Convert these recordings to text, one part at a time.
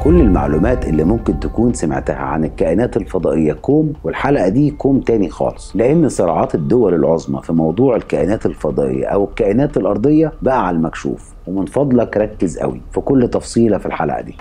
كل المعلومات اللي ممكن تكون سمعتها عن الكائنات الفضائية كوم والحلقة دي كوم تاني خالص لأن صراعات الدول العظمى في موضوع الكائنات الفضائية أو الكائنات الأرضية بقى على المكشوف ومن فضلك ركز قوي في كل تفصيله في الحلقه دي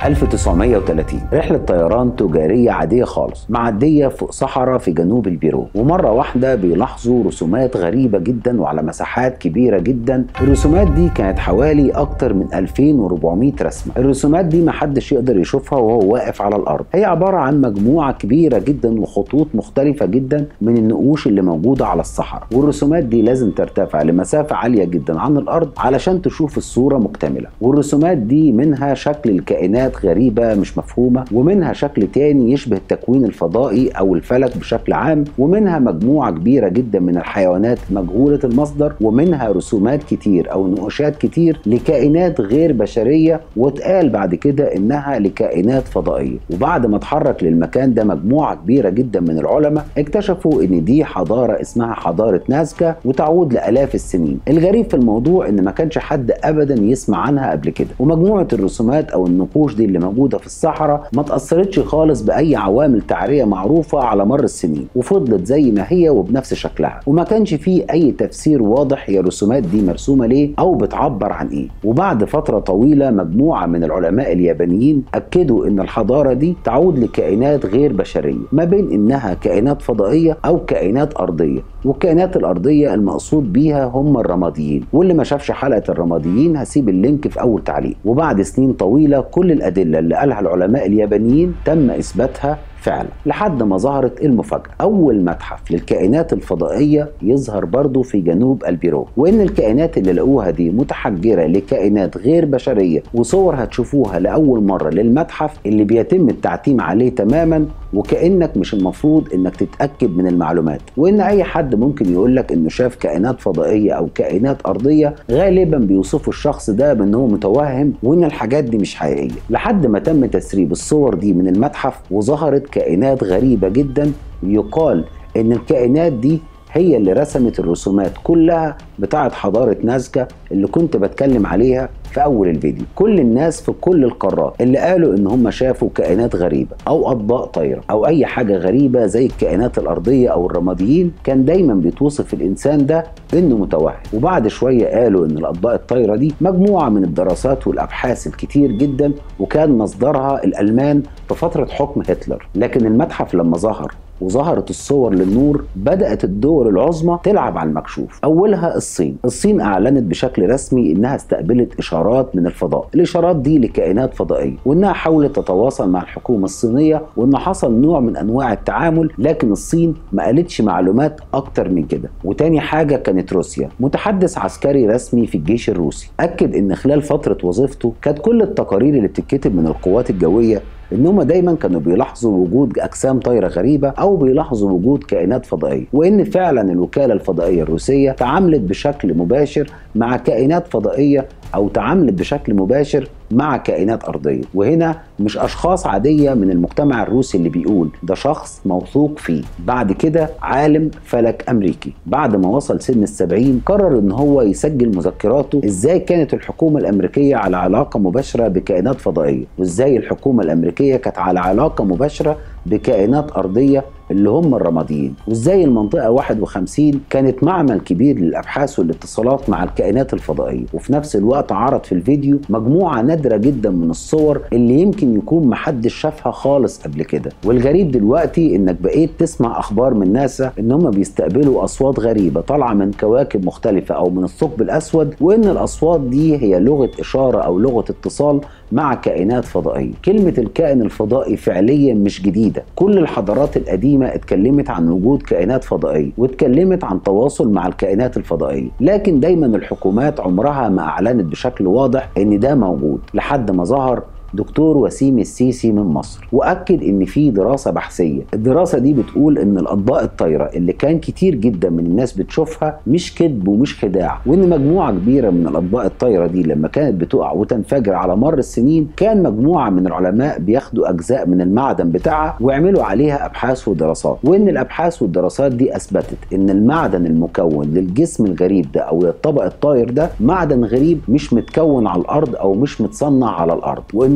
1930 رحله طيران تجاريه عاديه خالص معديه فوق صحراء في جنوب البيرو ومره واحده بيلاحظوا رسومات غريبه جدا وعلى مساحات كبيره جدا الرسومات دي كانت حوالي اكتر من 2400 رسمه الرسومات دي محدش يقدر يشوفها وهو واقف على الارض هي عباره عن مجموعه كبيره جدا وخطوط مختلفه جدا من النقوش اللي موجوده على الصحراء والرسومات دي لازم ترتفع لمسافه عاليه جدا عن الارض علشان تشوف الصوره مكتمله والرسومات دي منها شكل الكائنات غريبه مش مفهومه ومنها شكل تاني يشبه التكوين الفضائي او الفلك بشكل عام ومنها مجموعه كبيره جدا من الحيوانات مجهوله المصدر ومنها رسومات كتير او نقوشات كتير لكائنات غير بشريه واتقال بعد كده انها لكائنات فضائيه وبعد ما اتحرك للمكان ده مجموعه كبيره جدا من العلماء اكتشفوا ان دي حضاره اسمها حضاره نازكا وتعود لالاف السنين الغريب في الموضوع ان ما كانش حد ابدا يسمع عنها قبل كده ومجموعه الرسومات او النقوش دي اللي موجوده في الصحراء ما تاثرتش خالص باي عوامل تعريه معروفه على مر السنين وفضلت زي ما هي وبنفس شكلها وما كانش فيه اي تفسير واضح هي الرسومات دي مرسومه ليه او بتعبر عن ايه وبعد فتره طويله مجموعه من العلماء اليابانيين اكدوا ان الحضاره دي تعود لكائنات غير بشريه ما بين انها كائنات فضائيه او كائنات ارضيه والكائنات الارضيه المقصود بيها هم الرماديين واللي ما شافش حلقه الرماديين هسيب اللينك في اول تعليق وبعد سنين طويله كل الادله اللي قالها العلماء اليابانيين تم اثباتها فعلا لحد ما ظهرت المفاجأة أول متحف للكائنات الفضائية يظهر برضه في جنوب البيرو وإن الكائنات اللي لقوها دي متحجرة لكائنات غير بشرية وصور هتشوفوها لأول مرة للمتحف اللي بيتم التعتيم عليه تماما وكأنك مش المفروض إنك تتأكد من المعلومات وإن أي حد ممكن يقول لك إنه شاف كائنات فضائية أو كائنات أرضية غالبا بيوصفوا الشخص ده بإن هو متوهم وإن الحاجات دي مش حقيقية لحد ما تم تسريب الصور دي من المتحف وظهرت كائنات غريبة جدا يقال إن الكائنات دي هي اللي رسمت الرسومات كلها بتاعت حضارة نازكا اللي كنت بتكلم عليها في أول الفيديو كل الناس في كل القارات اللي قالوا إن هم شافوا كائنات غريبة أو أطباق طايرة أو أي حاجة غريبة زي الكائنات الأرضية أو الرماديين كان دايما بيتوصف الإنسان ده إنه متوهم وبعد شوية قالوا إن الأطباق الطايرة دي مجموعة من الدراسات والأبحاث الكتير جدا وكان مصدرها الألمان في فترة حكم هتلر لكن المتحف لما ظهر وظهرت الصور للنور بدأت الدول العظمى تلعب على المكشوف أولها الصين الصين أعلنت بشكل رسمي إنها استقبلت إشارات من الفضاء الإشارات دي لكائنات فضائية وإنها حاولت تتواصل مع الحكومة الصينية وإن حصل نوع من أنواع التعامل لكن الصين ما قالتش معلومات أكتر من كده وتاني حاجة كانت روسيا متحدث عسكري رسمي في الجيش الروسي أكد إن خلال فترة وظيفته كانت كل التقارير اللي بتتكتب من القوات الجوية ان هم دايما كانوا بيلاحظوا وجود اجسام طايره غريبه او بيلاحظوا وجود كائنات فضائيه وان فعلا الوكاله الفضائيه الروسيه تعاملت بشكل مباشر مع كائنات فضائيه او تعاملت بشكل مباشر مع كائنات ارضيه وهنا مش اشخاص عاديه من المجتمع الروسي اللي بيقول ده شخص موثوق فيه بعد كده عالم فلك امريكي بعد ما وصل سن السبعين قرر ان هو يسجل مذكراته ازاي كانت الحكومه الامريكيه على علاقه مباشره بكائنات فضائيه وازاي الحكومه الامريكيه كانت على علاقه مباشره بكائنات ارضيه اللي هم الرماديين وازاي المنطقه 51 كانت معمل كبير للابحاث والاتصالات مع الكائنات الفضائيه وفي نفس الوقت عرض في الفيديو مجموعه نادره جدا من الصور اللي يمكن يكون محدش شافها خالص قبل كده والغريب دلوقتي انك بقيت تسمع اخبار من ناسا ان هم بيستقبلوا اصوات غريبه طالعه من كواكب مختلفه او من الثقب الاسود وان الاصوات دي هي لغه اشاره او لغه اتصال مع كائنات فضائيه كلمه الكائن الفضائي فعليا مش جديده كل الحضارات القديمه اتكلمت عن وجود كائنات فضائيه واتكلمت عن تواصل مع الكائنات الفضائيه لكن دايما الحكومات عمرها ما اعلنت بشكل واضح ان ده موجود لحد ما ظهر دكتور وسيم السيسي من مصر واكد ان في دراسه بحثيه الدراسه دي بتقول ان الاطباق الطايره اللي كان كتير جدا من الناس بتشوفها مش كذب ومش خداع وان مجموعه كبيره من الاطباق الطايره دي لما كانت بتقع وتنفجر على مر السنين كان مجموعه من العلماء بياخدوا اجزاء من المعدن بتاعها ويعملوا عليها ابحاث ودراسات وان الابحاث والدراسات دي اثبتت ان المعدن المكون للجسم الغريب ده او الطبق الطاير ده معدن غريب مش متكون على الارض او مش متصنع على الارض وان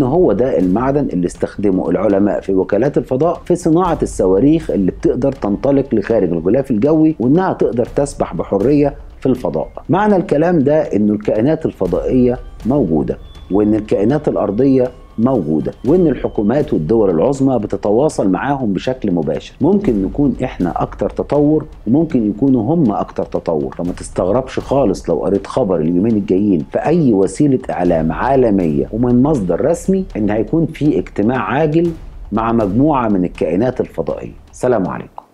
هو ده المعدن اللي استخدمه العلماء في وكالات الفضاء في صناعة الصواريخ اللي بتقدر تنطلق لخارج الغلاف الجوي وانها تقدر تسبح بحرية في الفضاء معنى الكلام ده انه الكائنات الفضائية موجودة وان الكائنات الارضية موجودة وإن الحكومات والدول العظمى بتتواصل معاهم بشكل مباشر ممكن نكون إحنا أكتر تطور وممكن يكونوا هم أكتر تطور فما تستغربش خالص لو قريت خبر اليومين الجايين في أي وسيلة إعلام عالمية ومن مصدر رسمي إن هيكون في اجتماع عاجل مع مجموعة من الكائنات الفضائية سلام عليكم